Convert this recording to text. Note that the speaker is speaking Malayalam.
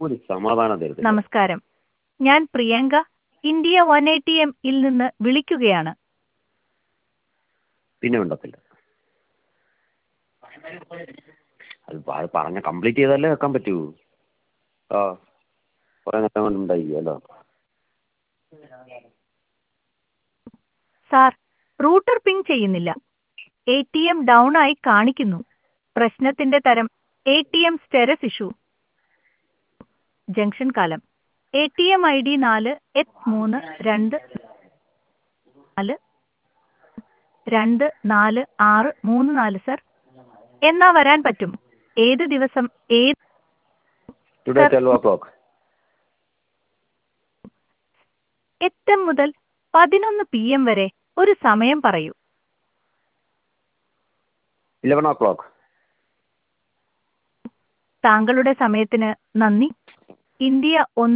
ഒരു സമാധാനം തരുന്നില്ല നമസ്കാരം ഞാൻ Priyanka India one eighty M ഇൽ നിന്ന് വിളിക്കുകയാണ് പിന്നെ മിണ്ടത്തില്ല അത് പ- അത് പറഞ്ഞ കംപ്ലീറ്റ് ചെയ്താലേ വെക്കാൻ പറ്റൂ ആ കുറേ നേരം കൊണ്ട് ഉണ്ടായിരിക്കുമല്ലോ സാർ റൂട്ടർ പിങ് ചെയ്യുന്നില്ല എ ടി എം ഡൗൺ ആയി കാണിക്കുന്നു പ്രശ്നത്തിന്റെ തരം A T M status issue junction കാലം A T M I D നാല് എത്ത് മൂന്ന് രണ്ട് നാല് രണ്ട് നാല് ആറ് മൂന്ന് നാല് സർ എന്നാ വരാൻ പറ്റും ഏത് ദിവസം ഏത് today Sir. Twelve o'clock എത്തം മുതൽ പതിനൊന്ന് പി എം വരെ ഒരു സമയം പറയൂ ഇലവൻ ഓ ക്ലോക്ക് താങ്കളുടെ സമയത്തിന് നന്ദി ഇന്ത്യ ഒന്ന്